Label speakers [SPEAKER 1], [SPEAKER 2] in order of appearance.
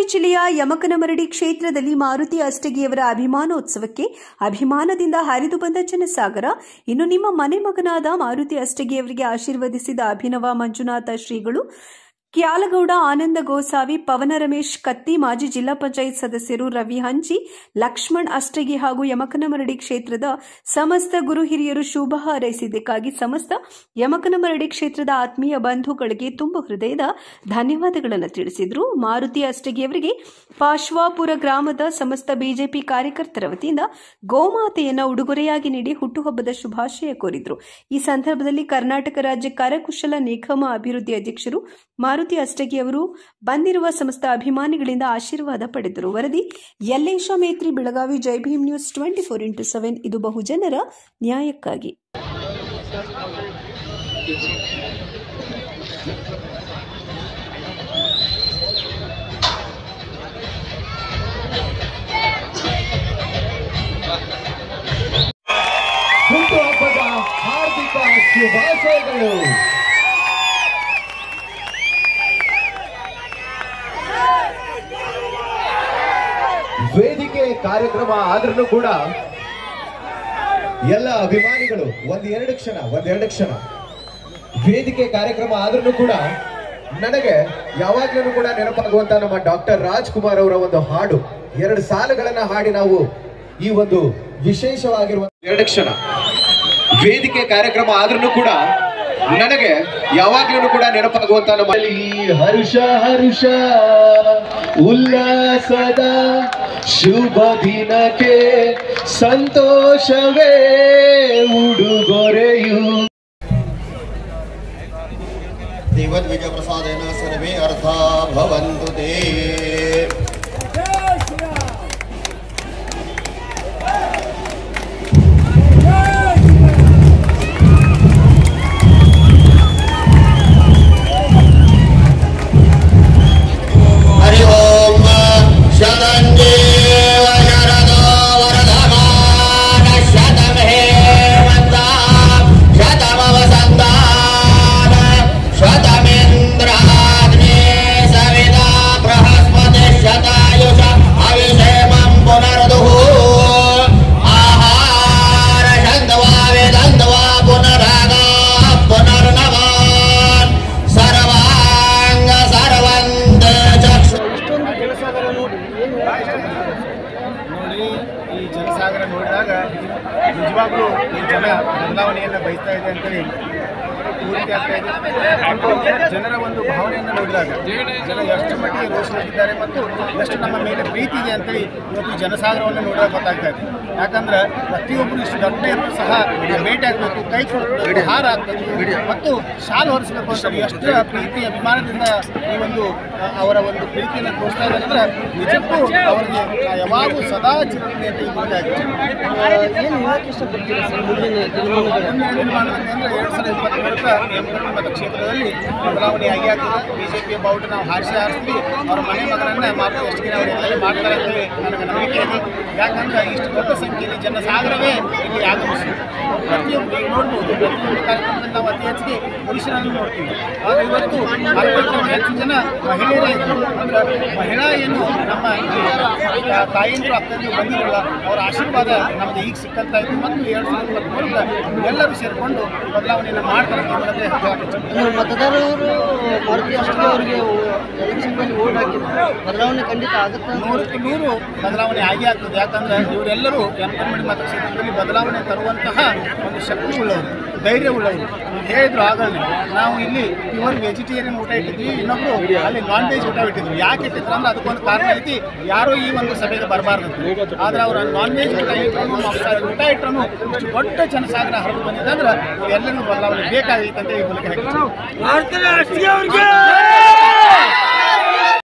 [SPEAKER 1] ಜಿಲ್ಲೆಯ ಯಮಕನಮರಡಿ ಕ್ಷೇತ್ರದಲ್ಲಿ ಮಾರುತಿ ಅಷ್ಟಗಿಯವರ ಅಭಿಮಾನೋತ್ಸವಕ್ಕೆ ಅಭಿಮಾನದಿಂದ ಹರಿದು ಬಂದ ಜನಸಾಗರ ಇನ್ನು ನಿಮ್ಮ ಮನೆ ಮಗನಾದ ಮಾರುತಿ ಅಷ್ಟಗಿಯವರಿಗೆ ಆಶೀರ್ವದಿಸಿದ ಅಭಿನವ ಮಂಜುನಾಥ ಶ್ರೀಗಳು ಕ್ಯಾಲಗೌಡ ಆನಂದ ಗೋಸಾವಿ ಪವನ ರಮೇಶ್ ಕತ್ತಿ ಮಾಜಿ ಜಿಲ್ಲಾ ಪಂಚಾಯತ್ ಸದಸ್ಯರು ರವಿ ಹಂಚಿ ಲಕ್ಷ್ಮಣ್ ಅಷ್ಟಗಿ ಹಾಗೂ ಯಮಕನಮರಡಿ ಕ್ಷೇತ್ರದ ಸಮಸ್ತ ಗುರು ಹಿರಿಯರು ಶುಭ ಹಾರೈಸಿದ್ದಕ್ಕಾಗಿ ಸಮಸ್ತ ಯಮಕನಮರಡಿ ಕ್ಷೇತ್ರದ ಆತ್ಮೀಯ ಬಂಧುಗಳಿಗೆ ತುಂಬ ಹೃದಯದ ಧನ್ಯವಾದಗಳನ್ನು ತಿಳಿಸಿದರು ಮಾರುತಿ ಅಷ್ಟಗಿಯವರಿಗೆ ಪಾಶ್ವಾಪುರ ಗ್ರಾಮದ ಸಮಸ್ತ ಬಿಜೆಪಿ ಕಾರ್ಯಕರ್ತರ ವತಿಯಿಂದ ಗೋಮಾತೆಯನ್ನು ಉಡುಗೊರೆಯಾಗಿ ನೀಡಿ ಹುಟ್ಟುಹಬ್ಬದ ಶುಭಾಶಯ ಕೋರಿದರು ಈ ಸಂದರ್ಭದಲ್ಲಿ ಕರ್ನಾಟಕ ರಾಜ್ಯ ಕರಕುಶಲ ನಿಗಮ ಅಭಿವೃದ್ಧಿ ಅಧ್ಯಕ್ಷರು ಮಾರುತಿ ಅಷ್ಟಗಿ ಅವರು ಬಂದಿರುವ ಸಮಸ್ತ ಅಭಿಮಾನಿಗಳಿಂದ ಆಶೀರ್ವಾದ ಪಡೆದರು ವರದಿ Yallesha Metri Belagavi Jai Bhim news twenty four into seven ಇದು ಬಹುಜನರ ನ್ಯಾಯಕ್ಕಾಗಿ
[SPEAKER 2] ಹುಟ್ಟುಹಬ್ಬದ ಹಾರ್ದಿಕ ಶುಭಾಶಯಗಳು ವೇದಿಕೆ ಕಾರ್ಯಕ್ರಮ ಆದ್ರೂ ಕೂಡ ಎಲ್ಲ ಅಭಿಮಾನಿಗಳು ಒಂದ್ ಎರಡು ಕ್ಷಣ ಒಂದ್ ಎರಡು ಕ್ಷಣ ವೇದಿಕೆ ಕಾರ್ಯಕ್ರಮ ಆದ್ರೂ ಕೂಡ ನನಗೆ ಯಾವಾಗ್ಲೂ ಕೂಡ ನೆನಪಾಗುವಂತ ನಮ್ಮ ಡಾಕ್ಟರ್ ರಾಜ್ಕುಮಾರ್ ಅವರ ಒಂದು ಹಾಡು ಎರಡು ಸಾಲುಗಳನ್ನ ಹಾಡಿ ನಾವು ಈ ಒಂದು ವಿಶೇಷವಾಗಿರುವ ಎರಡು ಕ್ಷಣ ವೇದಿಕೆ ಕಾರ್ಯಕ್ರಮ ಆದ್ರೂ ಕೂಡ ನನಗೆ ಯಾವಾಗ್ಲೂ ಕೂಡ ನೆನಪಾಗುವಂತ ನಮ್ಮ ಈ ಹರುಷ ಹರುಷ ಉಲ್ಲಾಸದ ಶುಭ ದಿನಕ್ಕೆ ಸಂತೋಷವೇ ಉಡುಗೊರೆಯು
[SPEAKER 3] देवद्विजप्रसादेन सर्वे अर्था भवन्तु ते हरि ओम् शतञ्जीव शरदो वरदमान शतं हेमन्ता शतमवसन्तान शतमिन्द्राग्ने सविता बृहस्पतिः शतायुष अभिषेमं पुनर्दुः आहार शन्दवा वेदन्दवा पुनरागा पुनर्नवान् सर्वाङ्ग सर्वन्त चक्षु
[SPEAKER 4] ನೋಡಿ ಈ ಜನಸಾಗರ ನೋಡಿದಾಗ ನಿಜವಾಗ್ಲೂ ಈ ಜನ ಬದಲಾವಣೆಯನ್ನು ಬಯಸ್ತಾ ಇದೆ ಅಂತೇಳಿ ಪೂರ್ತಿ ಆಗ್ತಾ ಇದೆ ಮತ್ತು ಜನರ ಒಂದು ಭಾವನೆಯನ್ನು ನೋಡಿದಾಗ ಜನ ಎಷ್ಟು ಮಟ್ಟಿಗೆ ರೋಷಿದ್ದಾರೆ ಮತ್ತು ಎಷ್ಟು ನಮ್ಮ ಮೇಲೆ ಪ್ರೀತಿ ಇದೆ ಅಂತೇಳಿ ಇವತ್ತು ಈ ಜನಸಾಗರವನ್ನು ನೋಡಿದಾಗ ಗೊತ್ತಾಗ್ತಾ ಇದೆ ಯಾಕಂದ್ರೆ ಪ್ರತಿಯೊಬ್ಬರು ಇಷ್ಟು ದೊಡ್ಡ ಇದ್ರು ಸಹ ಭೇಟಿ ಆಗಬೇಕು ಕೈ ಕೊಡಬೇಕು ಹಾರ ಹಾಕಬೇಕು ಮತ್ತು ಶಾಲು ಹೊರಿಸಬೇಕು ಅಂತ ಎಷ್ಟು ಪ್ರೀತಿ ಅಭಿಮಾನದಿಂದ ಈ ಒಂದು ಆ, ಅವರ ಒಂದು ಪ್ರೀತಿಯನ್ನು ತೋರಿಸ್ತಾ ಇದ್ದಾರೆ ಅಂದ್ರೆ ನಿಜಕ್ಕೂ ಅವರಿಗೆ ಯಾವಾಗೂ ಸದಾ ಚಿರತೆ ಅಂತ ಈ ಮುಂದೆ ಆಗಿದೆ
[SPEAKER 5] ಏನು ಹೇಳಕ್ಕೆ ಇಷ್ಟಪಡ್ತೀರಾ ಸರ್ ಮುಂದಿನ ದಿನಮಾನಗಳು
[SPEAKER 4] ಮುಂದಿನ ದಿನಮಾನದಲ್ಲಿ ಅಂದ್ರೆ ಎರಡು ಸಾವಿರದ ಇಪ್ಪತ್ತ್ಮೂರಕ್ಕೆ ಯಮಕರಣ ಮತಕ್ಷೇತ್ರದಲ್ಲಿ ಬದಲಾವಣೆ ಆಗಿ ಆಗ್ತದೆ ಬಿಜೆಪಿಯ ಬಾವುಟ ನಾವು ಹಾರಿಸಿ ಹಾರಿಸ್ತೀವಿ ಅವರ ಮನೆ ಮಗನನ್ನ ಮಾರುತಿ ಎಷ್ಟು ಅವರು ಎಲ್ಲರೂ ಮಾಡ್ತಾರೆ ಅಂತೇಳಿ ನನಗೆ ನಂಬಿಕೆ ಇದೆ ಯಾಕಂದ್ರೆ ಇಷ್ಟು ದೊಡ್ಡ ಸಂಖ್ಯೆಯಲ್ಲಿ ಜನಸಾಗರವೇ ಇಲ್ಲಿ ಆಗಮಿಸಿದೆ ಪ್ರತಿಯೊಬ್ಬರು ಈಗ ನೋಡ್ಬೋದು ಪ್ರತಿಯೊಂದು ಕಾರ್ಯಕ್ರಮದಲ್ಲಿ ನಾವು ಅತಿ ಹೆಚ್ಚಿಗೆ ಪುರುಷರನ್ನು ನೋಡ್ತೀವಿ ಆದರೆ ಇವತ್ತು ಅರವತ್ತು ಹೆಚ್ಚು ಜನ ಮಹಿಳೆಯರೇ ಇದ್ರು ಅಂದ್ರೆ ಮಹಿಳಾ ಏನು ನಮ್ಮ ಈ ಆ ತಾಯಂದಿರು ಅಕ್ಕಂದಿರು ಬಂದಿರಲ್ಲ ಅವರ ಆಶೀರ್ವಾದ ನಮ್ಗೆ ಈಗ ಸಿಕ್ಕಂತ ಇತ್ತು ಮತ್ತು ಎರಡು ಸಾವಿರದ ಇಪ್ಪತ್ತ್ಮೂರಕ್ಕೆ ಎಲ್ಲರೂ ಸೇರಿಕೊಂಡು ಬದಲಾವಣೆಯನ್ನು ಮಾಡ್ತಾರೆ ಅಂತ ಹೇಳೋದೇ ಹೇಳಕ್ಕೆ
[SPEAKER 5] ಅಂದ್ರೆ ಮತದಾರರು ಮಾರುತಿ ಅಷ್ಟೇ ಅವರಿಗೆ ಎಲೆಕ್ಷನ್ನಲ್ಲಿ ಓಟ್ ಹಾಕಿದ್ರು ಬದಲಾವಣೆ ಖಂಡಿತ ಆಗುತ್ತೆ ಅಂತ
[SPEAKER 4] ನೂರಕ್ಕೆ ನೂರು ಬದಲಾವಣೆ ಆಗೇ ಆಗ್ತದೆ ಯಾಕಂದ್ರೆ ಇವರೆಲ್ಲರೂ ಎನ್ಕನ್ಮಡಿ ಮತಕ್ಷೇತ್ರದಲ್ಲಿ ಬದಲಾವಣೆ ತರುವಂತಹ ಒಂದು ಶಕ್ತಿ ಉಳ್ಳವರು ಧೈರ್ಯ ಉಳ್ಳವರು ಈಗ ಹೇಳಿದ್ರು ಆಗಲ್ಲ ನಾವು ಇಲ್ಲಿ ಪ್ಯೂರ್ ವೆಜಿಟೇರಿಯನ್ ಊಟ ಇಟ್ಟಿದ್ವಿ ಇನ್ನೊಬ್ರು ಅಲ್ಲಿ ನಾನ್ ವೆಜ್ ಊಟ ಇಟ್ಟಿದ್ರು ಯಾಕೆ ಇಟ್ಟಿದ್ರು ಅಂದ್ರೆ ಅದಕ್ಕೊಂದು ಕಾರಣ ಐತಿ ಯಾರು ಈ ಒಂದು ಸಭೆಗೆ ಬರಬಾರ್ದು ಆದ್ರೆ ಅವ್ರು ನಾನ್ ವೆಜ್ ಊಟ ಇಟ್ಟರು ಮಾಂಸಾಹಾರಿ ಊಟ ಇಟ್ಟರು ಇಷ್ಟು ದೊಡ್ಡ ಜನಸಾಗರ ಹರಿದು ಬಂದಿದೆ ಅಂದ್ರೆ ಎಲ್ಲರಿಗೂ ಬದಲಾವಣೆ ಬೇಕಾಗಿತ್ತು ಅಂತ ಈ ಮೂಲಕ ಹೇಳ್ತೀನಿ